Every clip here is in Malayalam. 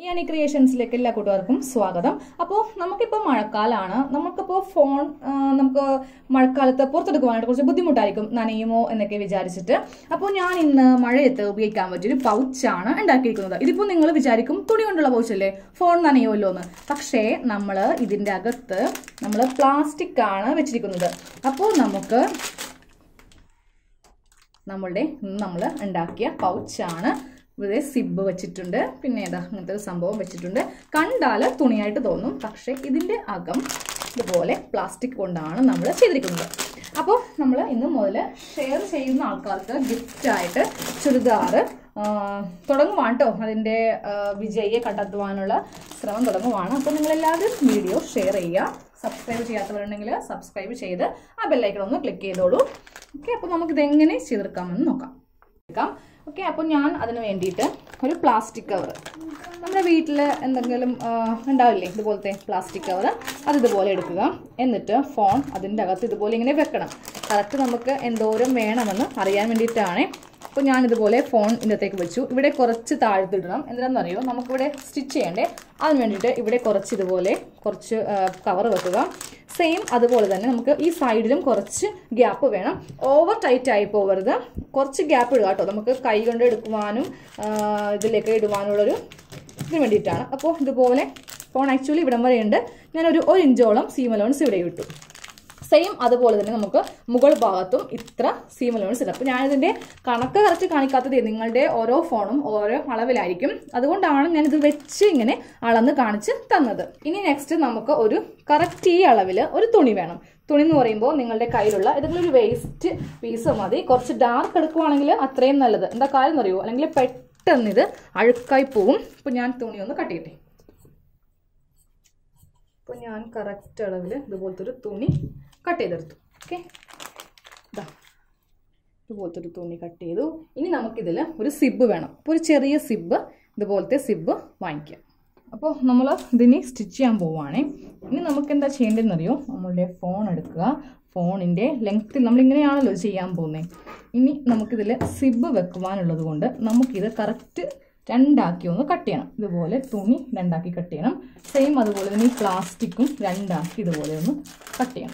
ഈ അനി ക്രിയേഷൻസിലേക്ക് എല്ലാ കൂട്ടുകാർക്കും സ്വാഗതം അപ്പോൾ നമുക്കിപ്പോൾ മഴക്കാലമാണ് നമുക്കിപ്പോൾ ഫോൺ ആ, നമുക്ക് മഴക്കാലത്ത് പുറത്തെടുക്കുവാനായിട്ട് കുറച്ച് ബുദ്ധിമുട്ടായിരിക്കും നനയുമോ എന്നൊക്കെ വിചാരിച്ചിട്ട് അപ്പോൾ ഞാൻ ഇന്ന് മഴയത്ത് ഉപയോഗിക്കാൻ പറ്റിയൊരു പൗച്ചാണ് ഉണ്ടാക്കിയിരിക്കുന്നത് ഇതിപ്പോൾ നിങ്ങൾ വിചാരിക്കും തുണി കൊണ്ടുള്ള പൗച്ചല്ലേ ഫോൺ നനയുമല്ലോ എന്ന് പക്ഷേ നമ്മൾ ഇതിൻ്റെ അകത്ത് നമ്മൾ പ്ലാസ്റ്റിക് ആണ് വെച്ചിരിക്കുന്നത് അപ്പോൾ നമുക്ക് നമ്മളുടെ നമ്മൾ ഉണ്ടാക്കിയ പൗച്ചാണ് ഇവിടെ സിബ് വെച്ചിട്ടുണ്ട് പിന്നെ ഏതാ അങ്ങനത്തെ ഒരു സംഭവം വെച്ചിട്ടുണ്ട് കണ്ടാൽ തുണിയായിട്ട് തോന്നും പക്ഷേ ഇതിൻ്റെ അകം ഇതുപോലെ പ്ലാസ്റ്റിക് കൊണ്ടാണ് നമ്മൾ ചെയ്തിരിക്കുന്നത് അപ്പോൾ നമ്മൾ ഇന്ന് മുതൽ ഷെയർ ചെയ്യുന്ന ആൾക്കാർക്ക് ഗിഫ്റ്റായിട്ട് ചുരിദാർ തുടങ്ങുവാണ് കേട്ടോ അതിൻ്റെ ആ, വിജയിയെ കണ്ടെത്തുവാനുള്ള ശ്രമം തുടങ്ങുവാണ് അപ്പോൾ നിങ്ങളെല്ലാവരും വീഡിയോ ഷെയർ ചെയ്യുക സബ്സ്ക്രൈബ് ചെയ്യാത്തവരുണ്ടെങ്കിൽ സബ്സ്ക്രൈബ് ചെയ്ത് ആ ബെല്ലൈക്കൺ ഒന്ന് ക്ലിക്ക് ചെയ്തോളൂ ഓക്കെ അപ്പോൾ നമുക്കിത് എങ്ങനെ ചെയ്തെടുക്കാമെന്ന് നോക്കാം എടുക്കാം ഓക്കെ അപ്പോൾ ഞാൻ അതിന് വേണ്ടിയിട്ട് ഒരു പ്ലാസ്റ്റിക് കവർ നമ്മുടെ വീട്ടിൽ എന്തെങ്കിലും ആ, ഉണ്ടാവില്ലേ ഇതുപോലത്തെ പ്ലാസ്റ്റിക് കവർ അത് ഇതുപോലെ എടുക്കുക എന്നിട്ട് ഫോൺ അതിൻ്റെ അകത്ത് ഇതുപോലെ ഇങ്ങനെ വെക്കണം കറക്റ്റ് നമുക്ക് എന്തോരം വേണമെന്ന് അറിയാൻ വേണ്ടിയിട്ടാണ് അപ്പോൾ ഞാനിതുപോലെ ഫോൺ ഇതിനകത്തേക്ക് വെച്ചു ഇവിടെ കുറച്ച് താഴ്ത്തിടണം എന്തിനാണെന്നറിയോ നമുക്കിവിടെ സ്റ്റിച്ച് ചെയ്യണ്ടേ അതിന് വേണ്ടിയിട്ട് ഇവിടെ കുറച്ച് ഇതുപോലെ കുറച്ച് കവർ വെക്കുക സെയിം അതുപോലെ തന്നെ നമുക്ക് ഈ സൈഡിലും കുറച്ച് ഗ്യാപ്പ് വേണം ഓവർ ടൈറ്റ് ആയി പോകരുത് കുറച്ച് ഗ്യാപ്പ് ഇടുക കേട്ടോ നമുക്ക് കൈ കൊണ്ട് എടുക്കുവാനും ആ, ഇതിലേക്ക് ഇടുവാനുള്ളൊരു ഇതിന് വേണ്ടിയിട്ടാണ് അപ്പോൾ ഇതുപോലെ ഫോൺ ആക്ച്വലി ഇവിടം വരെയുണ്ട് ഞാനൊരു ഒരു ഇഞ്ചോളം സീം അലോൺസ് ഇവിടെ ഇട്ടു സെയിം അതുപോലെ തന്നെ നമുക്ക് മുകൾ ഭാഗത്തും ഇത്ര സീം അലോൺസ് ഇടാം അപ്പോൾ ഞാനിതിൻ്റെ കണക്ക് കറക്റ്റ് കാണിക്കാത്തത് നിങ്ങളുടെ ഓരോ ഫോണും ഓരോ അളവിലായിരിക്കും അതുകൊണ്ടാണ് ഞാനിത് വെച്ച് ഇങ്ങനെ അളന്ന് കാണിച്ച് തന്നത് ഇനി നെക്സ്റ്റ് നമുക്ക് ഒരു കറക്റ്റ് ഈ അളവിൽ ഒരു തുണി വേണം തുണി എന്ന് പറയുമ്പോൾ നിങ്ങളുടെ കയ്യിലുള്ള ഏതെങ്കിലും ഒരു വേസ്റ്റ് പീസ് മതി കുറച്ച് ഡാർക്ക് എടുക്കുവാണെങ്കിൽ അത്രയും നല്ലത് എന്താ കാര്യം എന്നറിയോ അല്ലെങ്കിൽ പെട്ടെന്ന് ഇത് അഴുക്കായി പോവും ഇപ്പോൾ ഞാൻ തുണി ഒന്ന് കട്ട് ചെയ്യട്ടെ അപ്പോൾ ഞാൻ കറക്റ്റ് അളവിൽ ഇതുപോലത്തെ ഒരു തുണി കട്ട് ചെയ്തെടുത്തു ഓക്കെ ഇതാ ഇതുപോലത്തെ ഒരു തുണി കട്ട് ചെയ്തു ഇനി നമുക്കിതിൽ ഒരു സിബ് വേണം അപ്പോൾ ഒരു ചെറിയ സിബ് ഇതുപോലത്തെ സിബ് വാങ്ങിക്കാം അപ്പോൾ നമ്മൾ ഇതിനെ സ്റ്റിച്ച് ചെയ്യാൻ പോവുകയാണേ ഇനി നമുക്ക് എന്താ ചെയ്യേണ്ടതെന്നറിയോ നമ്മളുടെ ഫോൺ എടുക്കുക ഫോണിൻ്റെ ലെങ്ത്തിൽ നമ്മളിങ്ങനെയാണല്ലോ ചെയ്യാൻ പോകുന്നത് ഇനി നമുക്കിതിൽ സിബ് വെക്കുവാനുള്ളത് കൊണ്ട് നമുക്കിത് കറക്റ്റ് രണ്ടാക്കി ഒന്ന് കട്ട് ചെയ്യണം ഇതുപോലെ തുണി രണ്ടാക്കി കട്ട് ചെയ്യണം സെയിം അതുപോലെ തന്നെ ഈ പ്ലാസ്റ്റിക്കും രണ്ടാക്കി ഇതുപോലെ ഒന്ന് കട്ട് ചെയ്യണം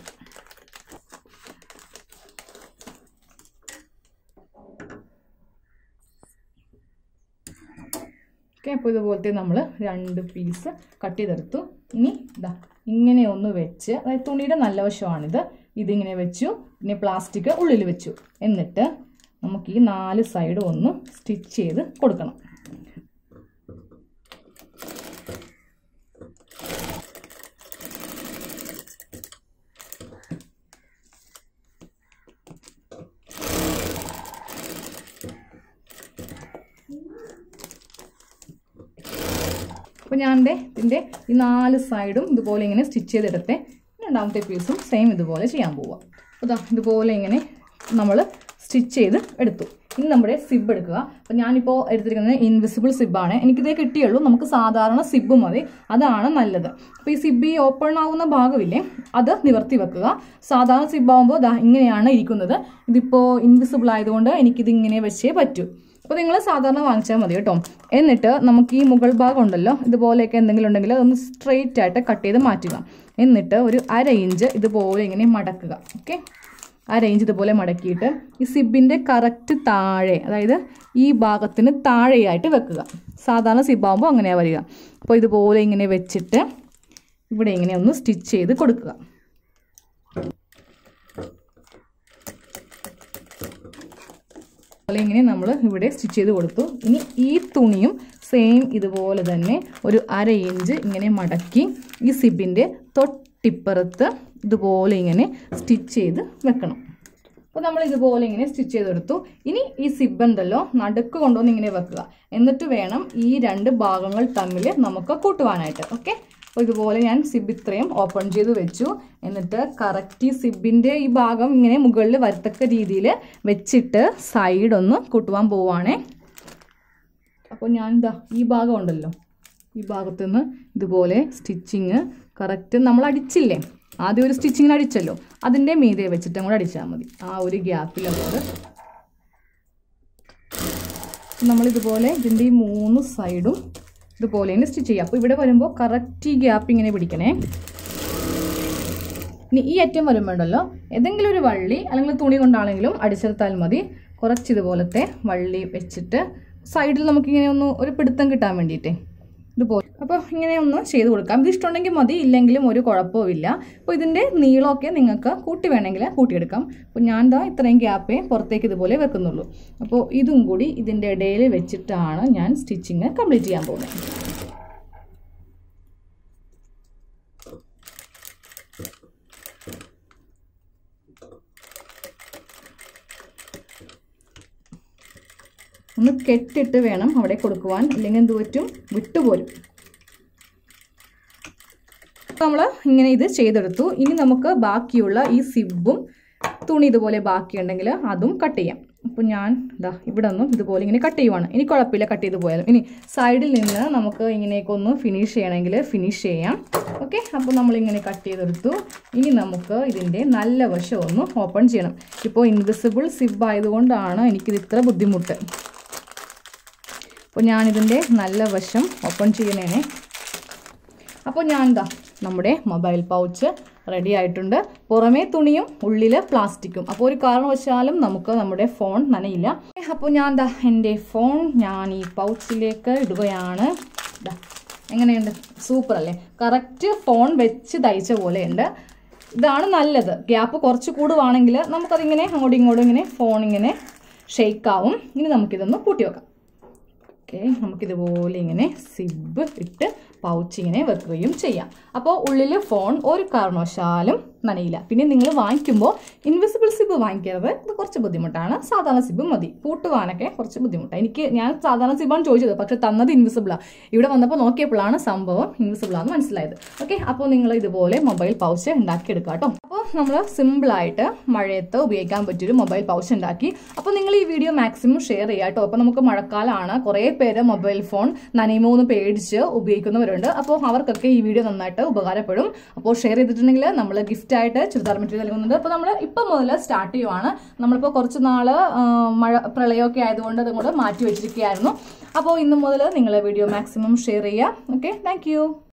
ഓക്കെ അപ്പോൾ ഇതുപോലത്തെ നമ്മൾ രണ്ട് പീസ് കട്ട് ചെയ്തെടുത്തു ഇനി ഇതാ ഇങ്ങനെ ഒന്ന് വെച്ച് അതായത് തുണിയുടെ നല്ല വശമാണിത് ഇതിങ്ങനെ വെച്ചു പിന്നെ പ്ലാസ്റ്റിക് ഉള്ളിൽ വെച്ചു എന്നിട്ട് നമുക്ക് ഈ നാല് സൈഡും ഒന്ന് സ്റ്റിച്ച് ചെയ്ത് കൊടുക്കണം അപ്പോൾ ഞാൻ ദേ ഇതിൻ്റെ ഈ നാല് സൈഡും ഇതുപോലെ ഇങ്ങനെ സ്റ്റിച്ച് ചെയ്തെടുത്തേ രണ്ടാമത്തെ പീസും സെയിം ഇതുപോലെ ചെയ്യാൻ പോവുക അപ്പോൾ ദാ ഇതുപോലെ ഇങ്ങനെ നമ്മൾ സ്റ്റിച്ച് ചെയ്ത് എടുത്തു ഇനി നമ്മുടെ സിബ് എടുക്കുക അപ്പോൾ ഞാനിപ്പോൾ എടുത്തിരിക്കുന്നത് ഇൻവിസിബിൾ സിബാണ് എനിക്കിതേ കിട്ടിയുള്ളൂ നമുക്ക് സാധാരണ സിബ് മതി അതാണ് നല്ലത് അപ്പോൾ ഈ സിബ് ഈ ഓപ്പൺ ആവുന്ന ഭാഗമില്ലേ അത് നിവർത്തി വെക്കുക സാധാരണ സിബ് ആകുമ്പോൾ ദാ ഇങ്ങനെയാണ് ഇരിക്കുന്നത് ഇതിപ്പോൾ ഇൻവിസിബിൾ ആയതുകൊണ്ട് എനിക്കിത് ഇങ്ങനെ വെച്ചേ പറ്റൂ അപ്പോൾ നിങ്ങൾ സാധാരണ വാങ്ങിച്ചാൽ മതി കേട്ടോ എന്നിട്ട് നമുക്ക് ഈ മുകൾ ഭാഗം ഉണ്ടല്ലോ ഇതുപോലെയൊക്കെ എന്തെങ്കിലും ഉണ്ടെങ്കിൽ അതൊന്ന് സ്ട്രെയിറ്റ് ആയിട്ട് കട്ട് ചെയ്ത് മാറ്റുക എന്നിട്ട് ഒരു അര ഇഞ്ച് ഇതുപോലെ ഇങ്ങനെ മടക്കുക ഓക്കെ അര ഇഞ്ച് ഇതുപോലെ മടക്കിയിട്ട് ഈ സിബിൻ്റെ കറക്റ്റ് താഴെ അതായത് ഈ ഭാഗത്തിന് താഴെയായിട്ട് വെക്കുക സാധാരണ സിബാകുമ്പോൾ അങ്ങനെയാണ് വരിക അപ്പോൾ ഇതുപോലെ ഇങ്ങനെ വെച്ചിട്ട് ഇവിടെ ഇങ്ങനെ ഒന്ന് സ്റ്റിച്ച് ചെയ്ത് കൊടുക്കുക അതുപോലെ ഇങ്ങനെ നമ്മൾ ഇവിടെ സ്റ്റിച്ച് ചെയ്ത് കൊടുത്തു ഇനി ഈ തുണിയും സെയിം ഇതുപോലെ തന്നെ ഒരു അര ഇഞ്ച് ഇങ്ങനെ മടക്കി ഈ സിബിൻ്റെ തൊട്ടിപ്പുറത്ത് ഇതുപോലെ ഇങ്ങനെ സ്റ്റിച്ച് ചെയ്ത് വെക്കണം അപ്പോൾ നമ്മൾ ഇതുപോലെ ഇങ്ങനെ സ്റ്റിച്ച് ചെയ്തെടുത്തു ഇനി ഈ സിബ് ഉണ്ടല്ലോ നടുക്ക് കൊണ്ടുവന്ന് ഇങ്ങനെ വെക്കുക എന്നിട്ട് വേണം ഈ രണ്ട് ഭാഗങ്ങൾ തമ്മിൽ നമുക്ക് കൂട്ടുവാനായിട്ട് ഓക്കെ അപ്പോൾ ഇതുപോലെ ഞാൻ സിബ് ഇത്രയും ഓപ്പൺ ചെയ്ത് വെച്ചു എന്നിട്ട് കറക്റ്റ് ഈ സിബിൻ്റെ ഈ ഭാഗം ഇങ്ങനെ മുകളിൽ വരത്തക്ക രീതിയിൽ വെച്ചിട്ട് സൈഡ് ഒന്ന് കൂട്ടുവാൻ പോവാണേ അപ്പോൾ ഞാൻ ഇതാ ഈ ഭാഗം ഉണ്ടല്ലോ ഈ ഭാഗത്തു നിന്ന് ഇതുപോലെ സ്റ്റിച്ചിങ് കറക്റ്റ് നമ്മൾ അടിച്ചില്ലേ ആദ്യം ഒരു സ്റ്റിച്ചിങ്ങിന് അടിച്ചല്ലോ അതിൻ്റെ മീതെ വെച്ചിട്ടും കൂടെ അടിച്ചാൽ മതി ആ ഒരു ഗ്യാപ്പിൽ അതുകൊണ്ട് നമ്മളിതുപോലെ ഇതിൻ്റെ ഈ മൂന്ന് സൈഡും ഇതുപോലെ തന്നെ സ്റ്റിച്ച് ചെയ്യുക അപ്പോൾ ഇവിടെ വരുമ്പോൾ കറക്റ്റ് ഈ ഗ്യാപ്പ് ഇങ്ങനെ പിടിക്കണേ ഇനി ഈ അറ്റം വരുമ്പോണ്ടല്ലോ ഏതെങ്കിലും ഒരു വള്ളി അല്ലെങ്കിൽ തുണി കൊണ്ടാണെങ്കിലും അടിച്ചെടുത്താൽ മതി കുറച്ച് ഇതുപോലത്തെ വള്ളി വെച്ചിട്ട് സൈഡിൽ നമുക്കിങ്ങനെ ഒന്ന് ഒരു പിടുത്തം കിട്ടാൻ വേണ്ടിയിട്ടേ ഇതുപോലെ അപ്പോൾ ഇങ്ങനെ ഒന്ന് ചെയ്ത് കൊടുക്കാം ഇത് ഇഷ്ടമുണ്ടെങ്കിൽ മതി ഇല്ലെങ്കിലും ഒരു കുഴപ്പമില്ല അപ്പോൾ ഇതിൻ്റെ നീളമൊക്കെ നിങ്ങൾക്ക് കൂട്ടി വേണമെങ്കിൽ കൂട്ടിയെടുക്കാം അപ്പോൾ ഞാൻ ദാ ഇത്രയും ഗ്യാപ്പേ പുറത്തേക്ക് ഇതുപോലെ വെക്കുന്നുള്ളൂ അപ്പോൾ ഇതും കൂടി ഇതിൻ്റെ ഇടയിൽ വെച്ചിട്ടാണ് ഞാൻ സ്റ്റിച്ചിങ് കംപ്ലീറ്റ് ചെയ്യാൻ പോകുന്നത് ഒന്ന് കെട്ടിട്ട് വേണം അവിടെ കൊടുക്കുവാൻ അല്ലെങ്കിൽ എന്ത് പറ്റും വിട്ടുപോരും നമ്മൾ ഇങ്ങനെ ഇത് ചെയ്തെടുത്തു ഇനി നമുക്ക് ബാക്കിയുള്ള ഈ സിബും തുണി ഇതുപോലെ ബാക്കിയുണ്ടെങ്കിൽ അതും കട്ട് ചെയ്യാം അപ്പോൾ ഞാൻ ഇതാ ഇവിടെ ഒന്നും ഇതുപോലെ ഇങ്ങനെ കട്ട് ചെയ്യുവാണ് ഇനി കുഴപ്പമില്ല കട്ട് ചെയ്ത് പോയാലും ഇനി സൈഡിൽ നിന്ന് നമുക്ക് ഇങ്ങനെയൊക്കെ ഒന്ന് ഫിനിഷ് ചെയ്യണമെങ്കിൽ ഫിനിഷ് ചെയ്യാം ഓക്കെ അപ്പോൾ നമ്മളിങ്ങനെ കട്ട് ചെയ്തെടുത്തു ഇനി നമുക്ക് ഇതിൻ്റെ നല്ല വശം ഒന്ന് ഓപ്പൺ ചെയ്യണം ഇപ്പോൾ ഇൻവിസിബിൾ സിബ് ആയതുകൊണ്ടാണ് എനിക്കിത് ഇത്ര ബുദ്ധിമുട്ട് അപ്പോൾ ഞാനിതിൻ്റെ നല്ല വശം ഓപ്പൺ ചെയ്യണേ അപ്പോൾ ഞാൻ എന്താ നമ്മുടെ മൊബൈൽ പൗച്ച് റെഡി ആയിട്ടുണ്ട് പുറമേ തുണിയും ഉള്ളിൽ പ്ലാസ്റ്റിക്കും അപ്പോൾ ഒരു കാരണവശാലും നമുക്ക് നമ്മുടെ ഫോൺ നനയില്ല അപ്പോൾ ഞാൻ എന്താ എൻ്റെ ഫോൺ ഞാൻ ഈ പൗച്ചിലേക്ക് ഇടുകയാണ് ദാ എങ്ങനെയുണ്ട് സൂപ്പർ അല്ലേ കറക്റ്റ് ഫോൺ വെച്ച് തയ്ച്ച പോലെയുണ്ട് ഇതാണ് നല്ലത് ഗ്യാപ്പ് കുറച്ച് കൂടുവാണെങ്കിൽ നമുക്കതിങ്ങനെ അങ്ങോട്ടും ഇങ്ങോട്ടും ഇങ്ങനെ ഫോൺ ഇങ്ങനെ ഷെയ്ക്കാവും ഇനി നമുക്കിതൊന്ന് പൂട്ടി വെക്കാം ഓക്കെ നമുക്കിതുപോലെ ഇങ്ങനെ സിബ് ഇട്ട് പൗച്ച് ഇങ്ങനെ വെക്കുകയും ചെയ്യാം അപ്പോൾ ഉള്ളിൽ ഫോൺ ഒരു കാരണവശാലും നനയില്ല പിന്നെ നിങ്ങൾ വാങ്ങിക്കുമ്പോൾ ഇൻവിസിബിൾ സിബ് വാങ്ങിക്കരുത് ഇത് കുറച്ച് ബുദ്ധിമുട്ടാണ് സാധാരണ സിബ് മതി പൂട്ടുവാനൊക്കെ കുറച്ച് ബുദ്ധിമുട്ടാണ് എനിക്ക് ഞാൻ സാധാരണ സിബാണ് ചോദിച്ചത് പക്ഷെ തന്നത് ഇൻവിസിബിളാണ് ഇവിടെ വന്നപ്പോൾ നോക്കിയപ്പോഴാണ് സംഭവം ഇൻവിസിബിളാന്ന് മനസ്സിലായത് ഓക്കെ അപ്പോൾ നിങ്ങൾ ഇതുപോലെ മൊബൈൽ പൗച്ച് ഉണ്ടാക്കിയെടുക്കുക കേട്ടോ അപ്പോൾ നമ്മൾ സിമ്പിളായിട്ട് മഴയത്ത് ഉപയോഗിക്കാൻ പറ്റിയൊരു മൊബൈൽ പൗച്ച് ഉണ്ടാക്കി അപ്പോൾ നിങ്ങൾ ഈ വീഡിയോ മാക്സിമം ഷെയർ ചെയ്യുക കേട്ടോ അപ്പോൾ നമുക്ക് മഴക്കാലമാണ് കുറേ പേര് മൊബൈൽ ഫോൺ നനയുമോ എന്ന് പേടിച്ച് ഉപയോഗിക്കുന്നവരുണ്ട് അപ്പോൾ അവർക്കൊക്കെ ഈ വീഡിയോ നന്നായിട്ട് ഉപകാരപ്പെടും അപ്പോൾ ഷെയർ ചെയ്തിട്ടുണ്ടെങ്കിൽ നമ്മൾ ഗിഫ്റ്റ് ആയിട്ട് ചുരിദാർ മെറ്റീരിയൽ നൽകുന്നുണ്ട് അപ്പോൾ നമ്മൾ ഇപ്പം മുതൽ സ്റ്റാർട്ട് ചെയ്യുവാണ് നമ്മളിപ്പോൾ കുറച്ച് നാൾ മഴ പ്രളയമൊക്കെ ആയതുകൊണ്ട് അതുകൊണ്ട് മാറ്റി വെച്ചിരിക്കുകയായിരുന്നു അപ്പോൾ ഇന്ന് മുതൽ നിങ്ങൾ വീഡിയോ മാക്സിമം ഷെയർ ചെയ്യുക ഓക്കെ താങ്ക്